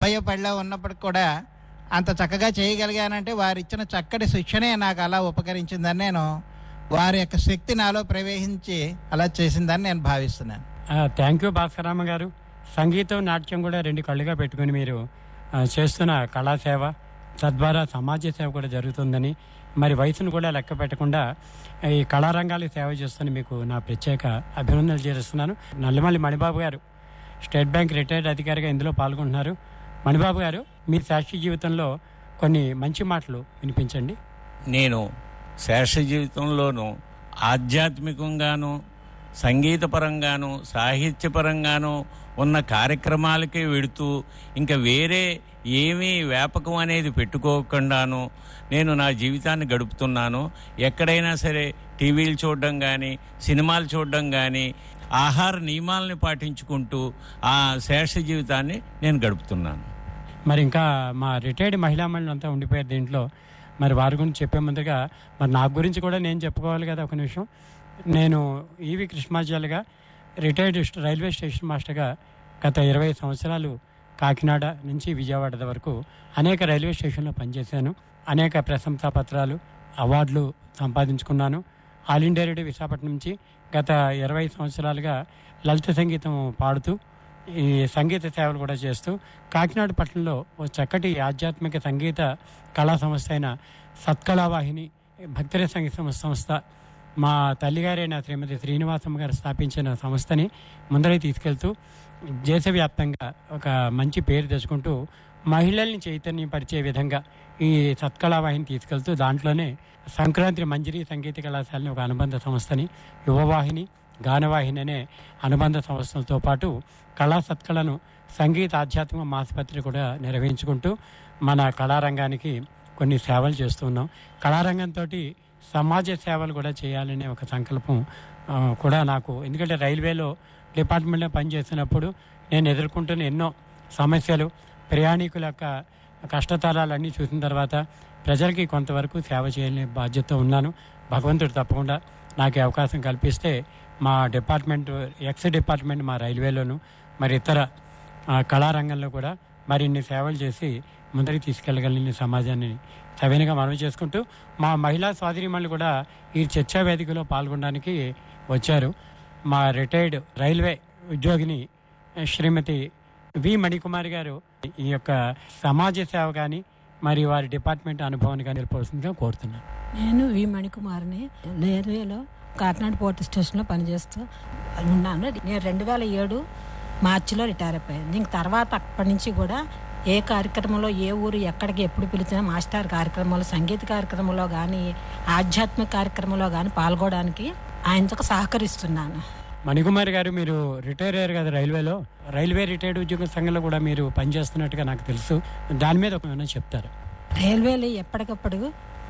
తొంభై పడిలో ఉన్నప్పటికి కూడా అంత చక్కగా చేయగలిగానంటే వారు ఇచ్చిన చక్కటి శిక్షణే నాకు అలా ఉపకరించిందని నేను వారి యొక్క శక్తి నాలో ప్రవేశించి అలా చేసిందని నేను భావిస్తున్నాను థ్యాంక్ యూ భాస్కరామ గారు సంగీతం నాట్యం కూడా రెండు కళ్ళుగా పెట్టుకుని మీరు ఆ, చేస్తున్న కళాసేవ తద్వారా సమాజ సేవ కూడా జరుగుతుందని మరి వయసును కూడా లెక్క పెట్టకుండా ఈ కళారంగాలకు సేవ చేస్తున్న మీకు నా ప్రత్యేక అభినందనలు చేస్తున్నాను నల్లమల్లి మణిబాబు గారు స్టేట్ బ్యాంక్ రిటైర్డ్ అధికారిగా ఇందులో పాల్గొంటున్నారు మణిబాబు గారు మీ సాక్షి జీవితంలో కొన్ని మంచి మాటలు వినిపించండి నేను శేష జీవితంలోనూ ఆధ్యాత్మికంగాను సంగీతపరంగాను సాహిత్యపరంగాను ఉన్న కార్యక్రమాలకే వెడుతూ ఇంకా వేరే ఏమీ వ్యాపకం అనేది పెట్టుకోకుండాను నేను నా జీవితాన్ని గడుపుతున్నాను ఎక్కడైనా సరే టీవీలు చూడడం కానీ సినిమాలు చూడడం కానీ ఆహార నియమాలని పాటించుకుంటూ ఆ శేష జీవితాన్ని నేను గడుపుతున్నాను మరి ఇంకా మా రిటైర్డ్ మహిళా మహిళలు అంతా ఉండిపోయారు దీంట్లో మరి వారి గురించి చెప్పే ముందుగా మరి నా గురించి కూడా నేను చెప్పుకోవాలి కదా ఒక నిమిషం నేను ఈవి కృష్ణాచార్యగా రిటైర్డ్ స్ట్- రైల్వే స్టేషన్ మాస్టర్గా గత ఇరవై సంవత్సరాలు కాకినాడ నుంచి విజయవాడ వరకు అనేక రైల్వే స్టేషన్లో పనిచేశాను అనేక ప్రశంసా పత్రాలు అవార్డులు సంపాదించుకున్నాను ఆల్ ఇండియా రేడియో విశాఖపట్నం నుంచి గత ఇరవై సంవత్సరాలుగా లలిత సంగీతం పాడుతూ ఈ సంగీత సేవలు కూడా చేస్తూ కాకినాడ పట్టణంలో ఓ చక్కటి ఆధ్యాత్మిక సంగీత కళా సంస్థ అయిన సత్కళావాహిని భక్తిర సంగీత సంస్థ- సంస్థ మా తల్లిగారైన శ్రీమతి శ్రీనివాసమ్మ గారు స్థాపించిన సంస్థని ముందరికి తీసుకెళ్తూ దేశవ్యాప్తంగా ఒక మంచి పేరు తెచ్చుకుంటూ మహిళల్ని చైతన్యపరిచే విధంగా ఈ సత్కళావాహిని తీసుకెళ్తూ దాంట్లోనే సంక్రాంతి మంజరి సంగీత కళాశాలని ఒక అనుబంధ సంస్థని యువవాహిని గానవాహిని అనే అనుబంధ సంస్థలతో పాటు కళా సత్కళను సంగీత ఆధ్యాత్మిక మాసపత్రి కూడా నిర్వహించుకుంటూ మన కళారంగానికి కొన్ని సేవలు చేస్తున్నాం కళారంగంతో సమాజ సేవలు కూడా చేయాలనే ఒక సంకల్పం ఆ, కూడా నాకు ఎందుకంటే రైల్వేలో డిపార్ట్మెంట్లో పనిచేస్తున్నప్పుడు నేను ఎదుర్కొంటున్న ఎన్నో సమస్యలు ప్రయాణికుల యొక్క కష్టతరాలన్నీ చూసిన తర్వాత ప్రజలకి కొంతవరకు సేవ చేయాలనే బాధ్యత ఉన్నాను భగవంతుడు తప్పకుండా నాకు ఈ అవకాశం కల్పిస్తే మా డిపార్ట్మెంట్ ఎక్స్ డిపార్ట్మెంట్ మా రైల్వేలోను మరి ఇతర ఆ, కళారంగంలో కూడా మరిన్ని సేవలు చేసి ముందరికి తీసుకెళ్ళగలిగిన సమాజాన్ని సవినగా మనవి చేసుకుంటూ మా మహిళా సోదరిమణులు కూడా ఈ చర్చా వేదికలో పాల్గొనడానికి వచ్చారు మా రిటైర్డ్ రైల్వే ఉద్యోగిని శ్రీమతి వి మణికుమారి గారు ఈ యొక్క సమాజ సేవ కానీ మరి వారి డిపార్ట్మెంట్ అనుభవాన్ని కానీ తెలిపవలసిందిగా కోరుతున్నాను నేను వి మణికుమార్ని రైల్వేలో కాకినాడ పోర్ట్ స్టేషన్లో పనిచేస్తూ ఉన్నాను నేను రెండు వేల ఏడు మార్చిలో రిటైర్ అయిపోయాను దీనికి తర్వాత అప్పటి నుంచి కూడా ఏ కార్యక్రమంలో ఏ ఊరు ఎక్కడికి ఎప్పుడు పిలిచినా మాస్టర్ కార్యక్రమాలు సంగీత కార్యక్రమంలో కానీ ఆధ్యాత్మిక కార్యక్రమంలో కానీ పాల్గొనడానికి ఆయనతో సహకరిస్తున్నాను మణికుమారి గారు మీరు రిటైర్ అయ్యారు కదా రైల్వేలో రైల్వే రిటైర్డ్ ఉద్యోగ సంఘంలో కూడా మీరు పనిచేస్తున్నట్టుగా నాకు తెలుసు దాని మీద ఒక ఏమైనా చెప్తారు రైల్వేలు ఎప్పటికప్పుడు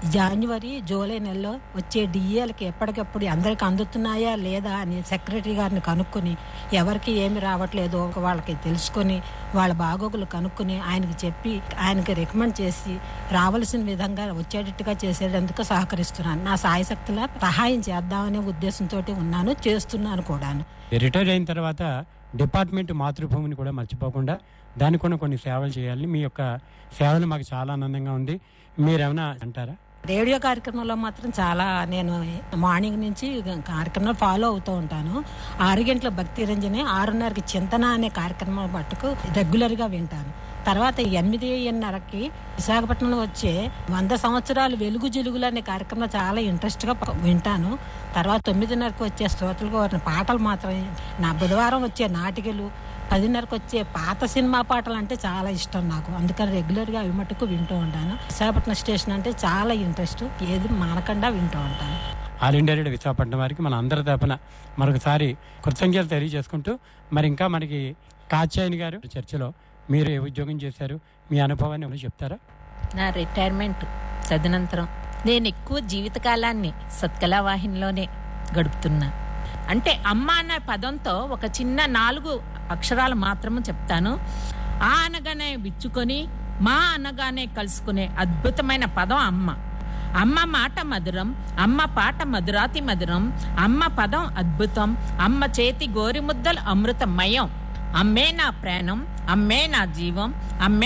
జనవరి జూలై నెలలో వచ్చే డిఏలకి ఎప్పటికప్పుడు అందరికి అందుతున్నాయా లేదా అని సెక్రటరీ గారిని కనుక్కొని ఎవరికి ఏమి రావట్లేదో వాళ్ళకి తెలుసుకొని వాళ్ళ బాగోగులు కనుక్కొని ఆయనకి చెప్పి ఆయనకి రికమెండ్ చేసి రావాల్సిన విధంగా వచ్చేటట్టుగా చేసేందుకు సహకరిస్తున్నాను నా సాయశక్తుల సహాయం చేద్దామనే ఉద్దేశంతో ఉన్నాను చేస్తున్నాను కూడాను రిటైర్ అయిన తర్వాత డిపార్ట్మెంట్ మాతృభూమిని కూడా మర్చిపోకుండా దానికి కూడా కొన్ని సేవలు చేయాలని మీ యొక్క సేవలు మాకు చాలా ఆనందంగా ఉంది మీరేమైనా అంటారా రేడియో కార్యక్రమంలో మాత్రం చాలా నేను మార్నింగ్ నుంచి కార్యక్రమాలు ఫాలో అవుతూ ఉంటాను ఆరు గంటల భక్తి రంజని ఆరున్నరకి చింతన అనే కార్యక్రమం మట్టుకు రెగ్యులర్గా వింటాను తర్వాత ఎనిమిదిన్నరకి విశాఖపట్నంలో వచ్చే వంద సంవత్సరాలు వెలుగు జిలుగులు అనే కార్యక్రమం చాలా ఇంట్రెస్ట్గా వింటాను తర్వాత తొమ్మిదిన్నరకు వచ్చే శ్రోతలుగా వారిని పాటలు మాత్రమే నా బుధవారం వచ్చే నాటికలు పదిన్నరకు వచ్చే పాత సినిమా పాటలు అంటే చాలా ఇష్టం నాకు అందుకని రెగ్యులర్గా అవి మటుకు వింటూ ఉంటాను విశాఖపట్నం స్టేషన్ అంటే చాలా ఇంట్రెస్ట్ ఏది మానకుండా వింటూ ఉంటాను ఆల్ ఇండియా రేడియో విశాఖపట్నం వారికి మన అందరి తరపున మరొకసారి కృతజ్ఞతలు తెలియజేసుకుంటూ మరి ఇంకా మనకి కాచాయని గారు చర్చలో మీరు ఏ ఉద్యోగం చేశారు మీ అనుభవాన్ని ఏమైనా చెప్తారా నా రిటైర్మెంట్ తదనంతరం నేను ఎక్కువ జీవితకాలాన్ని సత్కళా వాహినిలోనే గడుపుతున్నా అంటే అమ్మ అన్న పదంతో ఒక చిన్న నాలుగు అక్షరాలు మాత్రము చెప్తాను ఆ అనగానే విచ్చుకొని మా అనగానే కలుసుకునే అద్భుతమైన పదం అమ్మ అమ్మ మాట మధురం అమ్మ పాట మధురాతి మధురం అమ్మ పదం అద్భుతం అమ్మ చేతి గోరిముద్దలు అమృతమయం అమ్మే నా ప్రాణం అమ్మే నా జీవం అమ్మే